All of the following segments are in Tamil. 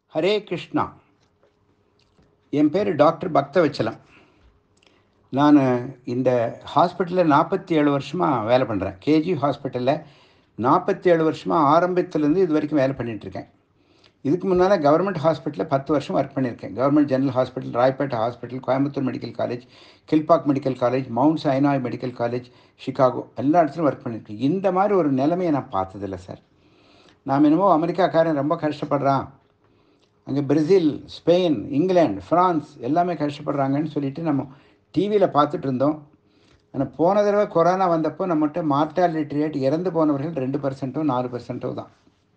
ஹரே கிருஷ்ணா என் பேர் டாக்டர் பக்தவச்சலம் நான் இந்த ஹாஸ்பிட்டலில் நாற்பத்தி ஏழு வருஷமாக வேலை பண்ணுறேன் கேஜி ஹாஸ்பிட்டலில் நாற்பத்தி ஏழு வருஷமாக ஆரம்பத்துலேருந்து இது வரைக்கும் வேலை பண்ணிகிட்ருக்கேன் இதுக்கு முன்னால் கவர்மெண்ட் ஹாஸ்பிட்டலில் பத்து வருஷம் ஒர்க் பண்ணியிருக்கேன் government general hospital Royapettah hospital Coimbatore medical college Kilpauk medical college mount Sinai medical college Chicago எல்லா இடத்துலையும் ஒர்க் பண்ணியிருக்கேன் இந்த மாதிரி ஒரு நிலைமையை நான் பார்த்ததில்ல சார் நாம் என்னமோ அமெரிக்காக்காரன் ரொம்ப கஷ்டப்படுறான் அங்கே பிரேசில் ஸ்பெயின் இங்கிலாந்து ஃப்ரான்ஸ் எல்லாமே கஷ்டப்படுறாங்கன்னு சொல்லிட்டு நம்ம டிவியில் பார்த்துட்டு இருந்தோம் ஆனால் போன தடவை கொரோனா வந்தப்போ நம்மகிட்ட மார்ட்டாலிட்டி ரேட் இறந்து போனவர்கள் ரெண்டு பர்சன்ட்டோ நாலு பர்சன்ட்டோ தான்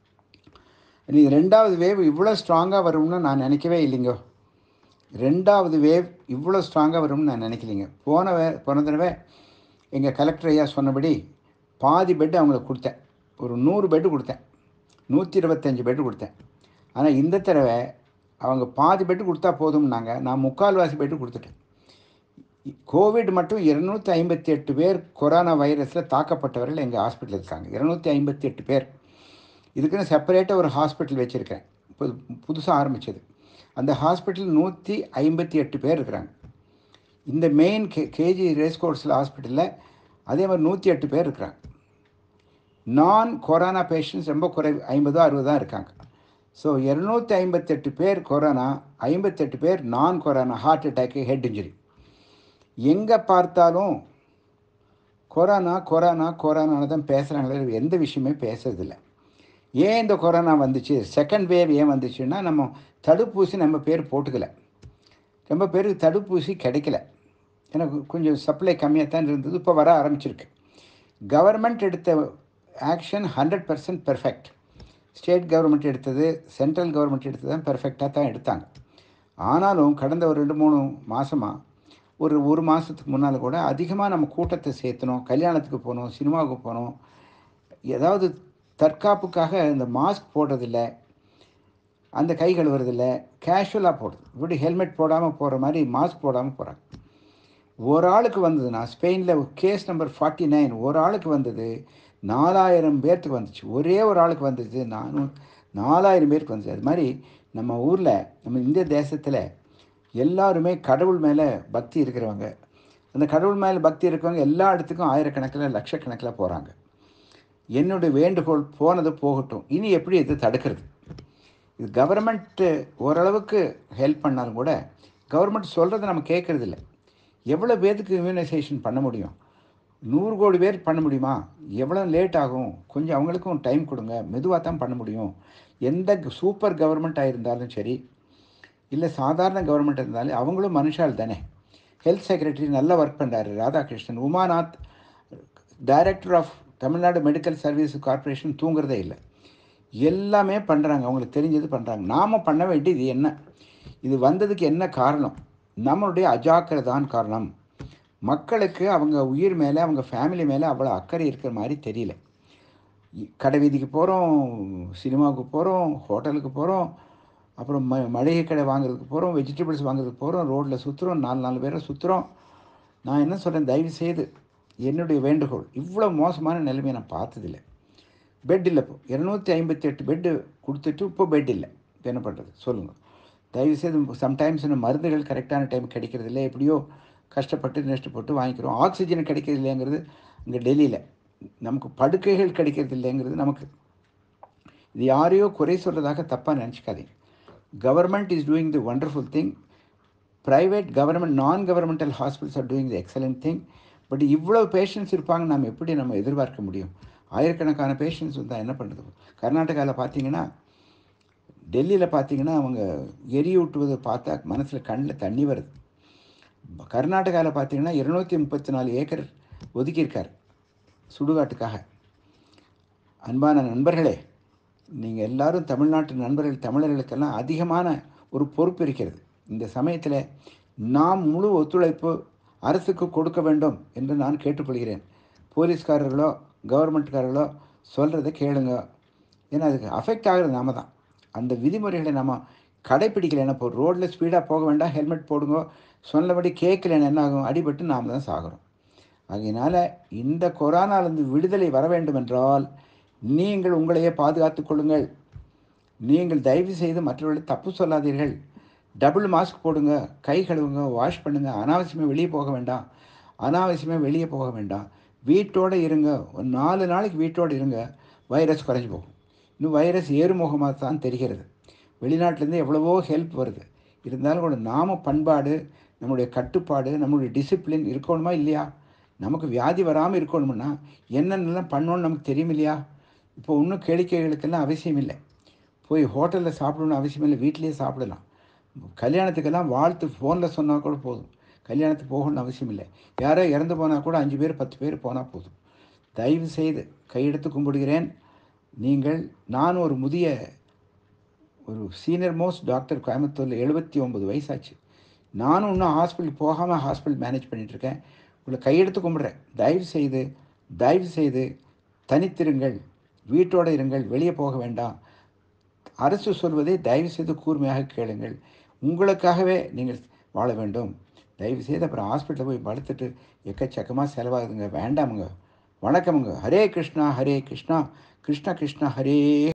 இது ரெண்டாவது வேவ் இவ்வளோ ஸ்ட்ராங்காக வரும்னு நான் நினைக்கவே இல்லைங்கோ ரெண்டாவது வேவ் இவ்வளோ ஸ்ட்ராங்காக வரும்னு நான் நினைக்கலைங்க போன வே போன தடவை எங்கள் கலெக்டர் ஐயா சொன்னபடி பாதி பெட்டு அவங்களுக்கு கொடுத்தேன் ஒரு நூறு பெட்டு கொடுத்தேன் நூற்றி இருபத்தஞ்சி பெட்டு கொடுத்தேன் ஆனால் இந்த தடவை அவங்க பாதி பெட்டு கொடுத்தா போதும்னாங்க நான் முக்கால்வாசி பெட்டு கொடுத்துட்டேன் கோவிட் மட்டும் இருநூற்றி ஐம்பத்தி எட்டு பேர் கொரோனா வைரஸில் தாக்கப்பட்டவர்கள் எங்கள் ஹாஸ்பிட்டலில் இருக்காங்க இருநூற்றி ஐம்பத்தி எட்டு பேர் இதுக்குன்னு செப்பரேட்டாக ஒரு ஹாஸ்பிட்டல் வச்சுருக்கேன் புது புதுசாக ஆரம்பித்தது அந்த ஹாஸ்பிட்டல் நூற்றி ஐம்பத்தி எட்டு பேர் இருக்கிறாங்க இந்த மெயின் கே கேஜி ரேஸ் கோர்ஸில் ஹாஸ்பிட்டலில் அதே மாதிரி நூற்றி எட்டு பேர் இருக்கிறாங்க நான் கொரோனா பேஷண்ட்ஸ் ரொம்ப குறை ஐம்பதோ அறுபது தான் இருக்காங்க ஸோ இரநூத்தி ஐம்பத்தெட்டு பேர் கொரோனா ஐம்பத்தெட்டு பேர் நான் corona heart attack head injury எங்கே பார்த்தாலும் கொரோனா கொரோனா கொரோனான்னு தான் பேசுகிறாங்களே எந்த விஷயமே பேசுறதில்ல ஏன் இந்த கொரோனா வந்துச்சு செகண்ட் வேவ் ஏன் வந்துச்சுன்னா நம்ம தடுப்பூசி நம்ம பேர் போட்டுக்கல ரொம்ப பேருக்கு தடுப்பூசி கிடைக்கல எனக்கு கொஞ்சம் சப்ளை கம்மியாக தான் இருந்தது இப்போ வர ஆரம்பிச்சிருக்கு கவர்மெண்ட் எடுத்த action hundred percent perfect state government எடுத்தது சென்ட்ரல் கவர்மெண்ட் எடுத்தது தான் பெர்ஃபெக்டாக தான் எடுத்தாங்க ஆனாலும் கடந்த ஒரு ரெண்டு மூணு மாதமாக ஒரு ஒரு மாதத்துக்கு முன்னால் கூட அதிகமாக நம்ம கூட்டத்தை சேர்த்தணும் கல்யாணத்துக்கு போகணும் சினிமாவுக்கு போகணும் ஏதாவது தற்காப்புக்காக இந்த மாஸ்க் போடுறதில்ல அந்த கை கழுவுறதில்ல கேஷுவலாக போடுது இப்படி ஹெல்மெட் போடாமல் போகிற மாதிரி மாஸ்க் போடாமல் போகிறாங்க ஒரு ஆளுக்கு வந்ததுன்னா ஸ்பெயினில் கேஸ் நம்பர் ஃபார்ட்டி நைன் ஒரு ஆளுக்கு வந்தது நாலாயிரம் பேர்த்துக்கு வந்துச்சு ஒரே ஒரு ஆளுக்கு வந்தது நானும் நாலாயிரம் பேருக்கு வந்துச்சு அது மாதிரி நம்ம ஊரில் நம்ம இந்திய தேசத்தில் எல்லாருமே கடவுள் மேலே பக்தி இருக்கிறவங்க அந்த கடவுள் மேலே பக்தி இருக்கிறவங்க எல்லா இடத்துக்கும் ஆயிரக்கணக்கில் லட்சக்கணக்கில் போகிறாங்க என்னுடைய வேண்டுகோள் போனது போகட்டும் இனி எப்படி இது தடுக்கிறது இது கவர்மெண்ட்டு ஓரளவுக்கு ஹெல்ப் பண்ணாலும் கூட கவர்மெண்ட் சொல்கிறத நம்ம கேட்குறது இல்லை எவ்வளோ பேருக்கு இம்யூனைசேஷன் பண்ண முடியும் நூறு கோடி பேர் பண்ண முடியுமா எவ்வளோ லேட் ஆகும் கொஞ்சம் அவங்களுக்கும் டைம் கொடுங்க மெதுவாக தான் பண்ண முடியும் எந்த சூப்பர் கவர்மெண்ட்டாக இருந்தாலும் சரி இல்லை சாதாரண கவர்மெண்ட் இருந்தாலும் அவங்களும் மனுஷால் தானே ஹெல்த் செக்ரட்டரி நல்லா ஒர்க் பண்ணுறாரு Radhakrishnan Umanath director of Tamil Nadu medical service corporation தூங்குறதே இல்லை எல்லாமே பண்ணுறாங்க அவங்களுக்கு தெரிஞ்சது பண்ணுறாங்க நாம் பண்ண வேண்டியது என்ன இது வந்ததுக்கு என்ன காரணம் நம்மளுடைய அஜாக்கிரதான் காரணம் மக்களுக்கு அவங்க உயிர் மேலே அவங்க ஃபேமிலி மேலே அவ்வளோ அக்கறை இருக்கிற மாதிரி தெரியல கடை வீதிக்கு போகிறோம் சினிமாவுக்கு போகிறோம் ஹோட்டலுக்கு போகிறோம் அப்புறம் ம மளிகை கடை வாங்குறதுக்கு போகிறோம் வெஜிடபிள்ஸ் வாங்குறதுக்கு போகிறோம் ரோட்டில் சுற்றுறோம் நாலு நாலு பேரை சுற்றுறோம் நான் என்ன சொல்கிறேன் தயவு செய்து என்னுடைய வேண்டுகோள் இவ்வளோ மோசமான நிலைமையை நான் பார்த்ததில்ல பெட் இல்லை இப்போ இரநூத்தி ஐம்பத்தி எட்டு பெட்டு கொடுத்துட்டு இப்போ பெட் இல்லை என்ன பண்ணுறது சொல்லுங்கள் தயவுசெய்து சம்டைம்ஸ் இந்த மருந்துகள் கரெக்டான டைம் கிடைக்கிறது இல்லை எப்படியோ கஷ்டப்பட்டு நஷ்டப்பட்டு வாங்கிக்கிறோம் ஆக்சிஜன் கிடைக்கிறது இல்லைங்கிறது இங்கே டெல்லியில் நமக்கு படுக்கைகள் கிடைக்கிறது இல்லைங்கிறது நமக்கு இது யாரையோ குறை சொல்கிறதாக தப்பாக நினச்சிக்காதீங்க government is doing the wonderful thing private government non governmental hospitals are doing the excellent thing but இவ்வளோ பேஷண்ட்ஸ் இருப்பாங்க நம்ம எப்படி நம்ம எதிர்பார்க்க முடியும் ஆயிரக்கணக்கான பேஷண்ட்ஸ் வந்தால் என்ன பண்ணுறது கர்நாடகாவில் பார்த்தீங்கன்னா டெல்லியில் பார்த்தீங்கன்னா அவங்க எரியூட்டுவதை பார்த்தா மனசில் கண்ணில் தண்ணி வருது கர்நாடகாவில் பார்த்தீங்கன்னா இருநூற்றி முப்பத்தி நாலு ஏக்கர் ஒதுக்கியிருக்கார் சுடுகாட்டுக்காக அன்பான நண்பர்களே நீங்கள் எல்லாரும் தமிழ்நாட்டு நண்பர்கள் தமிழர்களுக்கெல்லாம் அதிகமான ஒரு பொறுப்பு இருக்கிறது இந்த சமயத்தில் நாம் முழு ஒத்துழைப்பு அரசுக்கு கொடுக்க வேண்டும் என்று நான் கேட்டுக்கொள்கிறேன் போலீஸ்காரர்களோ கவர்மெண்ட்காரர்களோ சொல்கிறத கேளுங்க ஏன்னா அதுக்கு அஃபெக்ட் ஆகிறது நாம தான் அந்த விதிமுறைகளை நம்ம கடைப்பிடிக்கலைன்னா இப்போ ரோட்டில் ஸ்பீடாக போக வேண்டாம் ஹெல்மெட் போடுங்க சொன்னபடி கேட்கலன்னு என்ன ஆகும் அடிபட்டு நாம் தான் சாகிறோம் அதனால் இந்த கொரோனாவிலிருந்து விடுதலை வர வேண்டும் என்றால் நீங்கள் உங்களையே பாதுகாத்துக் கொள்ளுங்கள் நீங்கள் தயவு செய்து மற்றவர்களை தப்பு சொல்லாதீர்கள் டபுள் மாஸ்க் போடுங்க கை கழுவுங்க வாஷ் பண்ணுங்கள் அனாவசியமாக வெளியே போக வேண்டாம் அனாவசியமாக வெளியே போக வேண்டாம் வீட்டோடு இருங்க ஒரு நாலு நாளைக்கு வீட்டோடு இருங்க வைரஸ் குறைஞ்சி போகும் இன்னும் வைரஸ் ஏறுமுகமாக தான் தெரிகிறது வெளிநாட்டிலேருந்து எவ்வளவோ ஹெல்ப் வருது இருந்தாலும் கூட நாம பண்பாடு நம்மளுடைய கட்டுப்பாடு நம்மளுடைய டிசிப்ளின் இருக்கணுமா இல்லையா நமக்கு வியாதி வராமல் இருக்கணும்னா என்னென்னலாம் பண்ணணும்னு நமக்கு தெரியும் இல்லையா இப்போ இன்னும் கேளிக்கைகளுக்கெல்லாம் அவசியம் இல்லை போய் ஹோட்டலில் சாப்பிடணும்னு அவசியம் இல்லை வீட்டிலேயே சாப்பிடலாம் கல்யாணத்துக்கெல்லாம் வாழ்த்து ஃபோனில் சொன்னால் கூட போதும் கல்யாணத்துக்கு போகணும்னு அவசியம் இல்லை யாரோ இறந்து போனால் கூட அஞ்சு பேர் பத்து பேர் போனால் போதும் தயவு செய்து கையெடுத்து கும்பிடுகிறேன் நீங்கள் நான் ஒரு முதிய ஒரு சீனியர் மோஸ்ட் டாக்டர் கோயம்புத்தூரில் எழுபத்தி ஒம்பது வயசாச்சு நானும் இன்னும் ஹாஸ்பிட்டல் போகாமல் ஹாஸ்பிட்டல் மேனேஜ் பண்ணிகிட்ருக்கேன் உங்களை கையெடுத்து கும்பிட்றேன் தயவு செய்து தயவு செய்து தனித்திருங்கள் வீட்டோடு இருங்கள் வெளியே போக வேண்டாம் அரசு சொல்வதை தயவு செய்து கூர்மையாக கேளுங்கள் உங்களுக்காகவே நீங்கள் வாழ வேண்டும் தயவு செய்து அப்புறம் ஹாஸ்பிட்டலில் போய் படுத்துட்டு எக்கச்சக்கமாக செலவாகுதுங்க வேண்டாமுங்க வணக்கமுங்க ஹரே கிருஷ்ணா ஹரே கிருஷ்ணா கிருஷ்ண கிருஷ்ணா ஹரே